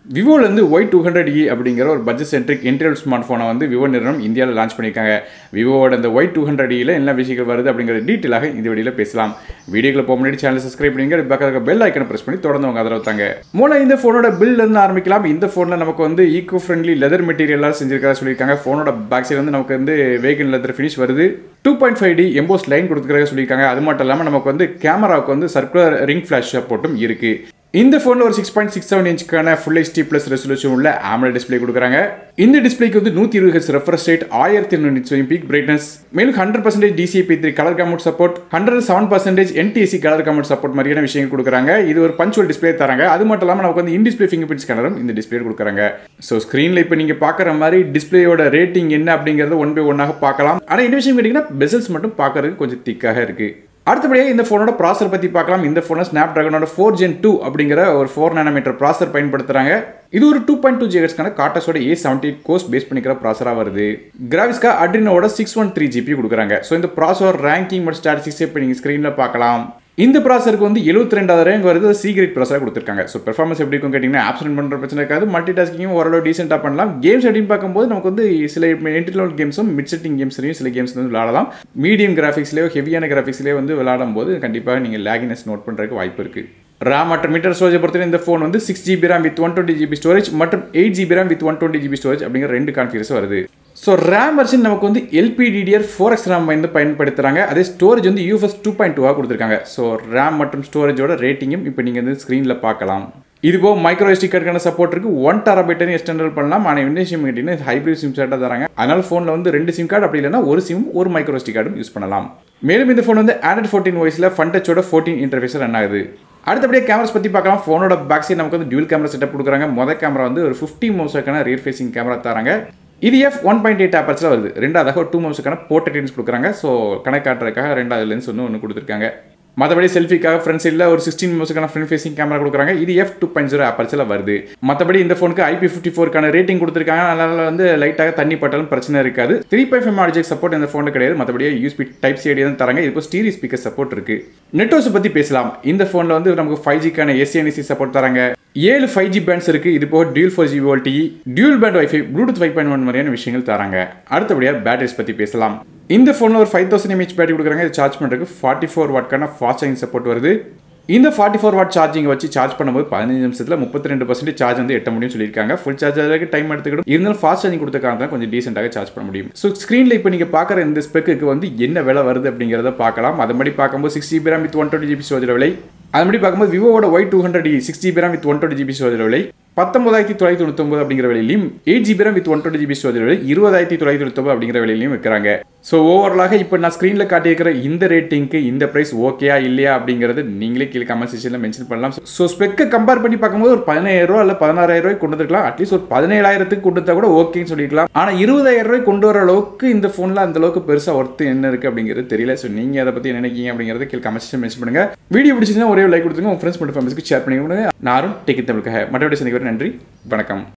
விவோலேருந்து Y two hundred E அப்படிங்கிற ஒரு budget centric என்ட்ரியல் smart ஃபோனை வந்து விவோ நிறுவனம் இந்தியாவில் லான்ச் பண்ணியிருக்காங்க விவோவோட அந்த ஒய் டூ ஹண்ட்ரட் இயில் என்ன விஷயங்கள் வருது அப்படிங்கிற டீட்டெயிலாக இந்த வீடியோவில் பேசலாம் வீடியோக்குள்ள போக முன்னாடி சேனல் சப்ஸ்கிரைப் பண்ணிங்க பக்கத்தில் பெல் ஐக்கனை ப்ரெஸ் பண்ணி தொடர்ந்து அவங்க ஆதரவு தாங்க மூலம் இந்த ஃபோனோட பில்ல இருந்து ஆரம்பிக்கலாம் இந்த ஃபோனில் நமக்கு வந்து ஈகோ ஃப்ரெண்ட்லி லெதர் மெட்டீரியலாக செஞ்சிருக்காங்க சொல்லியிருக்காங்க ஃபோனோட பேக் சைடு வந்து நமக்கு வந்து வேகன் லெதர் ஃபினிஷ் வருது two point five D emboss line கொடுத்துருக்காங்க சொல்லியிருக்காங்க அது மட்டும் இல்லாமல் நமக்கு வந்து கேமராவுக்கு வந்து சர்க்குலர் ரிங் ஃப்ளாஷ் சப்போர்ட்டும் இருக்குது இந்த ஃபோனில் ஒரு சிக்ஸ் பாயிண்ட் சிக்ஸ் செவன் இன்ச்சுக்கான ஃபுல் ஹெச்டி ப்ளஸ் ரெசல்யூஷன் உள்ள AMOLED டிஸ்ப்ளே கொடுக்குறாங்க இந்த டிஸ்ப்ளேக்கு வந்து நூற்றி இருபது ஹெச் ரெஃப்ரெஷ் ரேட் ஆயிரத்தி எண்ணூறு பீக் பிரைட்னஸ் மேலும் hundred percentage DCI P three colour gamut support hundred seven percentage NTSC colour gamut support மாதிரியான விஷயங்கள் கொடுக்குறாங்க இது ஒரு பஞ்சுவல் டிஸ்ப்ளே தராங்க அது மட்டும் இல்லாமல் நமக்கு வந்து இன் டிஸ்பிளே ஃபிங்கர் பிரிண்ட் ஸ்கேனரும் இந்த டிஸ்பிளே கொடுக்குறாங்க ஸோ ஸ்க்ரீனில் இப்போ நீங்கள் பார்க்குற மாதிரி டிஸ்பிளேயோட ரேட்டிங் என்ன அப்படிங்கிறத ஒன் பை ஒன்னாக பார்க்கலாம் ஆனால் இந்த விஷயம் கேட்டிங்கன்னா பெசல்ஸ் மட்டும் பார்க்கறதுக்கு கொஞ்சம் திக்காக இருக்குது அடுத்தபடியாக இந்த ஃபோனோட ப்ராசர் பற்றி பார்க்கலாம் இந்த ஃபோனை ஸ்னாப் ட்ராகனோட ஃபோர் ஜென் டூ அப்படிங்கிற ஒரு ஃபோர் நானோமீட்டர் ப்ராசர் பயன்படுத்துகிறாங்க இது ஒரு டூ பாயிண்ட் டூ ஜிஹெச்க்கான காட்டஸோட ஏ செவன்டி கோர்ஸ் பேஸ் பண்ணிக்கிற ப்ராசராக வருது கிராவிஸ்கா அட்ரினோட சிக்ஸ் ஒன் த்ரீ ஜிபி கொடுக்குறாங்க ஸோ இந்த ப்ராசர் ரேங்கிங் மற்றும் ஸ்டாட்டிஸ்டிக்ஸ் இப்போ நீங்கள் ஸ்க்ரீனில் பார்க்கலாம் இந்த ப்ராசருக்கு வந்து எழுபத்தி ரெண்டாவது ரேங்க் வருது சீக்ரெட் ப்ராசராக கொடுத்துருக்காங்க ஸோ பெர்ஃபார்மன்ஸ் எப்படி இருக்கும் கேட்டிங்கன்னா ஆப்ஷன் பண்ணுற பிரச்சனை இருக்காது மல்டி டாஸ்கிங்கும் ஓரளவு டீசெண்டாக பண்ணலாம் கேம்ஸ் அப்படின்னு பார்க்கும்போது நமக்கு வந்து சில என்டிலோல் கேம்ஸும் மிட் செட்டிங் கேம்ஸ்லையும் சில கேம்ஸ் வந்து விளாடலாம் மீடியம் கிராஃபிக்ஸ்லேயோ ஹெவியான கிராஃபிக்ஸ்லேயோ வந்து விளாடும் போது கண்டிப்பாக நீங்கள் லேகினஸ் நோட் பண்ணுறதுக்கு வாய்ப்பு இருக்குது ரேம் மற்றும் மீட்டர் ஸ்டோரேஜ் பொறுத்தவரை இந்த ஃபோன் வந்து six GB RAM with one twenty GB storage மற்றும் eight GB RAM with one twenty GB storage அப்படிங்கிற ரெண்டு கான்ஃபிகரேஸ் வருது ஸோ ரேம் வெர்ஷன் நமக்கு வந்து எல்பிடிடிஆர் ஃபோர் எக்ஸ் ரேம் வந்து பயன்படுத்துகிறாங்க அதே ஸ்டோரேஜ் வந்து யூஎஸ் டூ பாயிண்ட் டூவாக கொடுத்துருக்காங்க ஸோ ரேம் மற்றும் ஸ்டோரேஜோட ரேட்டிங்கும் இப்போ நீங்கள் வந்து ஸ்க்ரீனில் பார்க்கலாம் இது போக மைக்ரோ எஸ்டி கார்டுக்கான சப்போர்ட் இருக்கு ஒன் டெராபைட்னு எக்ஸ்டெண்டல் பண்ணலாம் ஆனால் என்ன விஷயம் கேட்டிங்கன்னா ஹைப்ரிட் சிம் கார்டாக தராங்க அதனால ஃபோனில் வந்து ரெண்டு சிம் கார்டு அப்படி இல்லைன்னா ஒரு சிம் ஒரு மைக்ரோ எஸ்டி கார்டும் யூஸ் பண்ணலாம் மேலும் இந்த ஃபோன் வந்து ஆண்ட்ராய்ட் ஃபோர்டீன் வாய்ஸில் ஃபண்டச்சோட ஃபோர்டீன் இன்டர்ஃபேஸில் ரன் ஆகுது அடுத்தபடியாக கேமராஸ் பற்றி பார்க்கலாம் ஃபோனோட பேக் சைடு நமக்கு வந்து டியூல் கேமரா செட்டப் கொடுக்குறாங்க மொதல் கேமரா வந்து ஒரு ஃபிஃப்டி மோசக்கான ரியர் ஃபேசிங் கேமரா தராங்க இது எஃப் ஒன் பாயிண்ட் எயிட் ஆப்பர்ஸில் வருது ரெண்டாவதாக ஒரு டூ மோசக்கான போர்ட்ரேட் லென்ஸ் கொடுக்குறாங்க ஸோ கணக்கு காட்டுறதுக்காக ரெண்டாவது லென்ஸ் ஒன்று ஒன்று கொடுத்துருக்காங்க மற்றபடி செல்ஃபிக்காக ஃப்ரண்ட் சைடில் ஒரு சிக்ஸ்டீன் மோசக்கான ஃப்ரண்ட் ஃபேசிங் கேமரா கொடுக்குறாங்க இது எஃப் டூ பாயிண்ட் ஜீரோ ஆப்பர்ஸில் வருது மற்றபடி இந்த ஃபோனுக்கு ஐபி ஃபிஃப்டி ஃபோருக்கான ரேட்டிங் கொடுத்துருக்காங்க அதனால வந்து லைட்டாக தண்ணி பட்டாலும் பிரச்சனை இருக்காது த்ரீ பாயிண்ட் ஃபைவ் ஆர்ஜெக் சப்போர்ட் இந்த ஃபோனில் கிடையாது மற்றபடி யூஸ்பி டைப் சி தான் தராங்க இப்போ ஸ்டீரி ஸ்பீக்கர் சப்போர்ட் இருக்கு நெட்ஒர்க்ஸ் பற்றி பேசலாம் இந்த ஃபோனில் வந்து நமக்கு ஃபைவ் ஜிக்கான எஸ்ஏஎன்சி சப்போர்ட் தராங்க ஏழு ஃபைவ் ஜி பேண்ட்ஸ் இருக்கு இது போக dual four G VoLTE dual band WiFi Bluetooth five point one மாதிரியான விஷயங்கள் தராங்க அடுத்தபடியாக பேட்டரிஸ் பற்றி பேசலாம் இந்த ஃபோனில் ஒரு ஃபைவ் தௌசண்ட் எம்ஹெச் பேட்டரி கொடுக்குறாங்க இது சார்ஜ் பண்ணுறதுக்கு ஃபார்ட்டி ஃபோர் வாட்க்கான ஃபாஸ்ட் சார்ஜிங் சப்போர்ட் வருது இந்த ஃபார்ட்டி ஃபோர் வாட் சார்ஜிங் வச்சு சார்ஜ் பண்ணும்போது பதினஞ்சு நிமிஷத்தில் முப்பத்தி ரெண்டு பர்சன்டேஜ் சார்ஜ் வந்து எட்ட முடியும் சொல்லியிருக்காங்க ஃபுல் சார்ஜ் ஆகிறதுக்கு டைம் எடுத்துக்கிடும் இருந்தாலும் ஃபாஸ்ட் சார்ஜிங் கொடுத்துருக்காங்க தான் கொஞ்சம் டீசெண்டாக சார்ஜ் பண்ண முடியும் ஸோ ஸ்க்ரீனில் இப்போ நீங்கள் பார்க்குற இந்த ஸ்பெக்கு வந்து என்ன விலை வருது அப்படிங்கிறத பார்க்கலாம் அது மாதிரி பார்க்கும்போது six GB RAM with one twenty GB storage விலை அது மாதிரி பார்க்கும்போது விவோட Y two hundred six GB RAM with one twenty GB storage விலை பத்தொன்பதாயிரத்தி தொள்ளாயிரத்தி தொண்ணூத்தொம்பது அப்படிங்கிற விலையிலையும் eight GB RAM with one twenty GB storage விலை இருபதாயிரத்தி தொள்ளாயிரத்தி தொண்ணூத்தொம்பது அப்படிங்கிற விலையிலையும் வைக்கிறாங்க ஸோ ஓவராலாக இப்போ நான் ஸ்க்ரீனில் காட்டியிருக்கிற இந்த ரேட்டிங்க்கு இந்த ப்ரைஸ் ஓகேயா இல்லையா அப்படிங்கிறது நீங்களே கீழே கமெண்ட் செக்ஷனில் மென்ஷன் பண்ணலாம் ஸோ ஸ்பெக்கை கம்பேர் பண்ணி பார்க்கும்போது ஒரு பதினாயிரம் ரூபா இல்லை பதினாறாயிரம் ரூபாய் கொண்டு வந்துருக்கலாம் அட்லீஸ்ட் ஒரு பதினேழாயிரத்துக்கு கொண்டு வந்தா கூட ஓகேன்னு சொல்லிக்கலாம் ஆனால் இருபதாயிரம் ரூபாய் கொண்டு வர அளவுக்கு இந்த ஃபோனில் அந்த அளவுக்கு பெருசாக ஒர்த்து என்ன இருக்குது அப்படிங்கிறது தெரியல ஸோ நீங்கள் அதை பற்றி நினைக்கிங்க அப்படிங்கிறத கீழே கமெண்ட் செக்ஷன் மென்ஷன் பண்ணுங்க வீடியோ பிடிச்சிருந்தா ஒரே லைக் கொடுத்துங்க உங்கள் ஃப்ரெண்ட்ஸ் மட்டும் ஃபேமிலிக்கு ஷேர் பண்ணிக்கோங்க நானும் டேக்கி தமிழுக்காக மற்றபடி சந்திக்க நன்றி வணக்கம்